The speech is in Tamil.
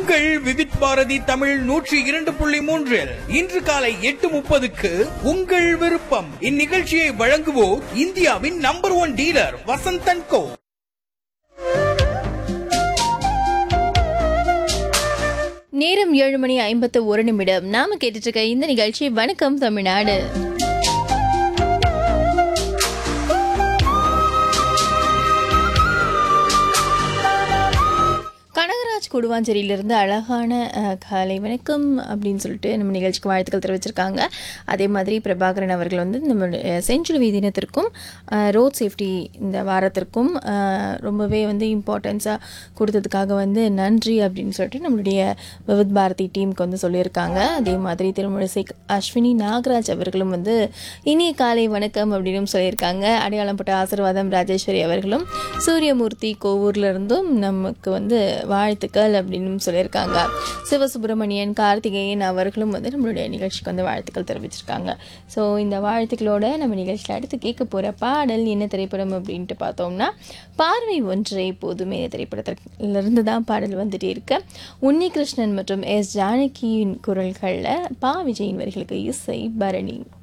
உங்கள் விவித் பாரதி தமிழ் நூற்றி இரண்டு புள்ளி மூன்றில் இன்று காலை எட்டு முப்பதுக்கு உங்கள் விருப்பம் இந்நிகழ்ச்சியை வழங்குவோர் இந்தியாவின் number one dealer Vasanthan co நேரம் ஏழு மணி ஐம்பத்து ஒரு நிமிடம் நாம கேட்டுட்டு இருக்க இந்த நிகழ்ச்சி வணக்கம் தமிழ்நாடு கனகராஜ் குடுவாஞ்சேரியிலிருந்து அழகான அஹ், காலை வணக்கம் அப்படின்னு சொல்லிட்டு நம்ம நிகழ்ச்சிக்கு வாழ்த்துக்கள் தெரிவிச்சிருக்காங்க அதே மாதிரி பிரபாகரன் அவர்கள் வந்து நம்ம செஞ்சுரி தினத்திற்கும் ரோட் சேஃப்டி இந்த வாரத்திற்கும் அஹ், ரொம்பவே வந்து இம்பார்ட்டன்ஸாக கொடுத்ததுக்காக வந்து நன்றி அப்படின்னு சொல்லிட்டு நம்மளுடைய விவித் பாரதி டீமுக்கு வந்து சொல்லியிருக்காங்க அதே மாதிரி திருமுழிசை அஸ்வினி நாகராஜ் அவர்களும் வந்து இனிய காலை வணக்கம் அப்படின்னு சொல்லியிருக்காங்க அடையாளம் பட்ட ஆசீர்வாதம் ராஜேஸ்வரி அவர்களும் சூரியமூர்த்தி கோவூர்ல இருந்தும் நமக்கு வந்து வாழ்த்துக்கள் அப்படின்னு சொல்லியிருக்காங்க சிவசுப்பிரமணியன் கார்த்திகேயன் அவர்களும் வந்து நம்மளுடைய நிகழ்ச்சிக்கு வந்து வாழ்த்துக்கள் தெரிவிச்சிருக்காங்க ஸோ இந்த வாழ்த்துக்களோட நம்ம நிகழ்ச்சியில் அடுத்து கேட்க போகிற பாடல் என்ன திரைப்படம் அப்படின்ட்டு பார்த்தோம்னா பார்வை ஒன்றை போதுமே திரைப்படத்திலிருந்து தான் பாடல் வந்துட்டே இருக்கு உன்னிகிருஷ்ணன் மற்றும் எஸ் ஜானகியின் குரல்களில் பா விஜயின் வரிகளுக்கு இசை பரணி